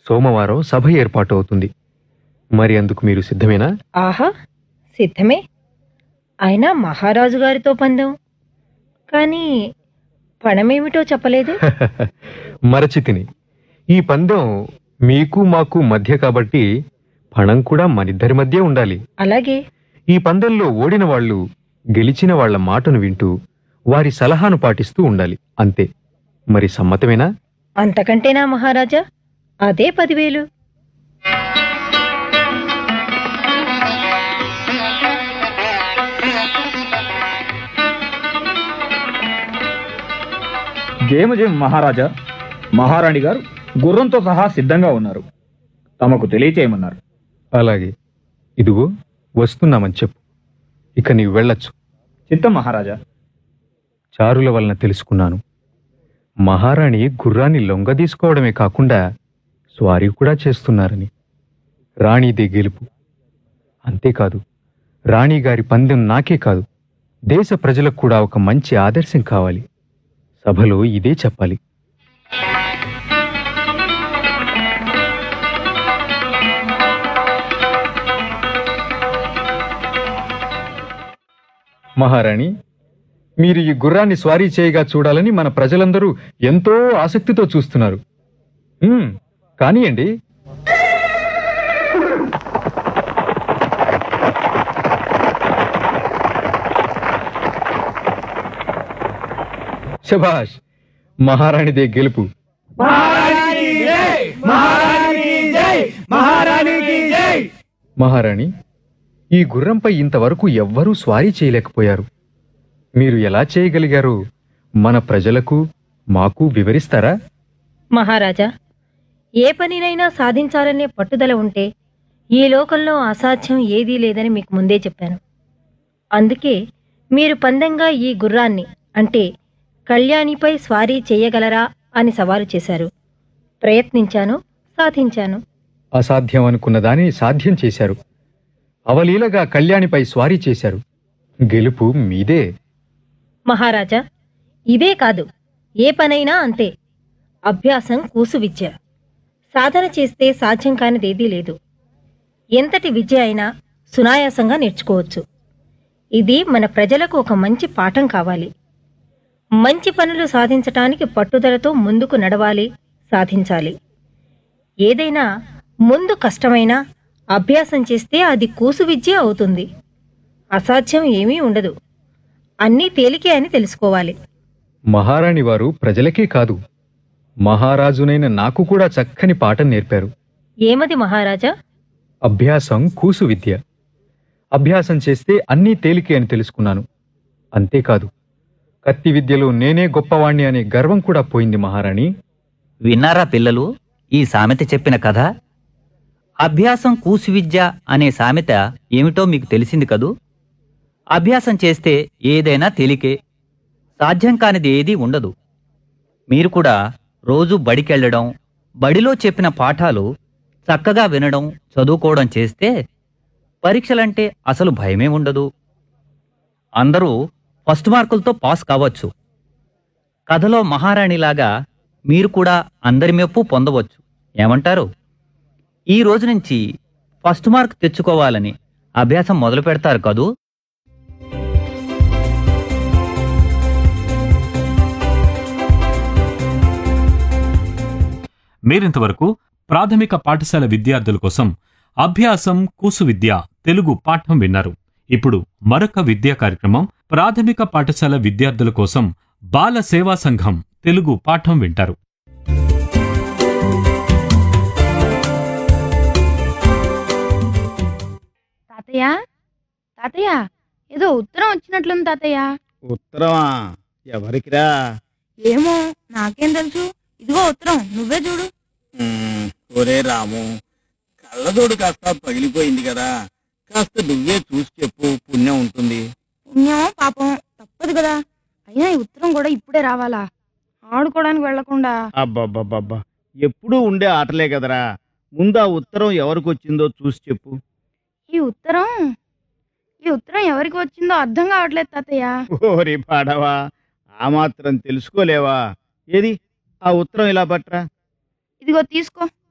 సోమవారం సభ ఏర్పాటు అవుతుంది మరి అందుకు మీరు సిద్ధమేనా ఆహా సిద్ధమే అయినా మహారాజు గారితో పందెం కానీ పణమేమిటో చెప్పలేదు మరచి తిని ఈ పందెం మీకు మాకు మధ్య కాబట్టి పణం కూడా మనిద్దరి మధ్య ఉండాలి అలాగే ఈ పందెంలో ఓడిన వాళ్ళు గెలిచిన వాళ్ళ మాటను వింటూ వారి సలహాను పాటిస్తూ ఉండాలి అంతే మరి సమ్మతమేనా అంతకంటేనా మహారాజా అదే పదివేలు జయమజయం మహారాజా మహారాణి గారు గుర్రంతో సహా సిద్ధంగా ఉన్నారు తమకు తెలియచేయమన్నారు అలాగే ఇదిగో వస్తున్నామని చెప్పు ఇక నీవు వెళ్ళొచ్చు చిత్తం మహారాజా చారుల వలన తెలుసుకున్నాను మహారాణి గుర్రాన్ని లొంగదీసుకోవడమే కాకుండా స్వారీ కూడా చేస్తున్నారని రాణిదే గెలుపు అంతేకాదు రాణిగారి పందెం నాకే కాదు దేశ ప్రజలకు కూడా ఒక మంచి ఆదర్శం కావాలి సభలో ఇదే చెప్పాలి మహారాణి మీరు ఈ గుర్రాన్ని స్వారీ చేయగా చూడాలని మన ప్రజలందరూ ఎంతో ఆసక్తితో చూస్తున్నారు ఉమ్, కానియండి శభాష్ మహారాణిదే గెలుపు మహారాణి ఈ గుర్రంపై ఇంతవరకు ఎవ్వరూ స్వారీ చేయలేకపోయారు మీరు ఎలా చేయగలిగారు మన ప్రజలకు మాకు వివరిస్తారా మహారాజా ఏ పనినైనా సాధించాలనే పట్టుదల ఉంటే ఈ లోకంలో అసాధ్యం ఏదీ లేదని మీకు ముందే చెప్పాను అందుకే మీరు పందెంగా ఈ గుర్రాన్ని అంటే కళ్యాణిపై స్వారీ చేయగలరా అని సవాలు చేశారు ప్రయత్నించాను సాధించాను అసాధ్యం అనుకున్న దానిని సాధ్యం చేశారు అవలీలగా కళ్యాణిపై స్వారీ చేశారు గెలుపు మీదే మహారాజా ఇదే కాదు ఏ పనైనా అంతే అభ్యాసం కూసు విద్య సాధన చేస్తే సాధ్యం కానిదేదీ లేదు ఎంతటి విద్య అయినా సునాయాసంగా నేర్చుకోవచ్చు ఇది మన ప్రజలకు ఒక మంచి పాఠం కావాలి మంచి పనులు సాధించటానికి పట్టుదలతో ముందుకు నడవాలి సాధించాలి ఏదైనా ముందు కష్టమైనా అభ్యాసం చేస్తే అది కూసు విద్య అవుతుంది అసాధ్యం ఏమీ ఉండదు అన్నీ తేలికే అని తెలుసుకోవాలి మహారాణి వారు ప్రజలకే కాదు మహారాజునైన నాకు కూడా చక్కని పాఠం నేర్పారు ఏమది మహారాజా అభ్యాసం కూసు విద్య అభ్యాసం చేస్తే అన్నీ తేలికే అని తెలుసుకున్నాను అంతేకాదు కత్తి విద్యలో నేనే గొప్పవాణ్ణి అనే గర్వం కూడా పోయింది మహారాణి విన్నారా పిల్లలు ఈ సామెత చెప్పిన కథ అభ్యాసం కూసు విద్య అనే సామెత ఏమిటో మీకు తెలిసింది కదూ అభ్యాసం చేస్తే ఏదైనా తేలికే సాధ్యం కానిది ఏదీ ఉండదు మీరు కూడా రోజు బడికెళ్ళడం బడిలో చెప్పిన పాఠాలు చక్కగా వినడం చదువుకోవడం చేస్తే పరీక్షలంటే అసలు భయమే ఉండదు అందరూ ఫస్ట్ మార్కులతో పాస్ కావచ్చు కథలో మహారాణిలాగా మీరు కూడా అందరి మెప్పు పొందవచ్చు ఏమంటారు ఈ రోజు నుంచి ఫస్ట్ మార్క్ తెచ్చుకోవాలని అభ్యాసం మొదలు పెడతారు కదూ మీరింతవరకు ప్రాథమిక పాఠశాల విద్యార్థుల కోసం అభ్యాసం కూసు విద్య తెలుగు పాఠం విన్నారు ఇప్పుడు మరొక విద్యా కార్యక్రమం ప్రాథమిక పాఠశాల విద్యార్థుల కోసం బాల సేవా సంఘం తెలుగు పాఠం వింటారు తాతయ్య తాతయ్య ఏదో ఉత్తరం వచ్చినట్లుంది తాతయ్య ఉత్తరమా ఎవరికిరా ఏమో నాకేం తెలుసు ఇదిగో ఉత్తరం నువ్వే చూడు ఉమ్, ఒరే రాము కళ్ళజోడు కాస్త పగిలిపోయింది కదా కాస్త నువ్వే చూసి చెప్పు పుణ్యం ఉంటుంది పుణ్యం పాపం తప్పదు కదా అయినా ఈ ఉత్తరం కూడా ఇప్పుడే రావాలా ఆడుకోవడానికి వెళ్లకుండా అబ్బబ్బబ్బబ్బా ఎప్పుడూ ఉండే ఆటలే కదరా ముందు ఆ ఉత్తరం ఎవరికి వచ్చిందో చూసి చెప్పు ఈ ఉత్తరం ఈ ఉత్తరం ఎవరికి వచ్చిందో అర్థం కావట్లేదు తాతయ్య ఓరి పాడవా ఆ మాత్రం తెలుసుకోలేవా ఏది ఆ ఉత్తరం ఇలా పట్రా ఇదిగో తీసుకో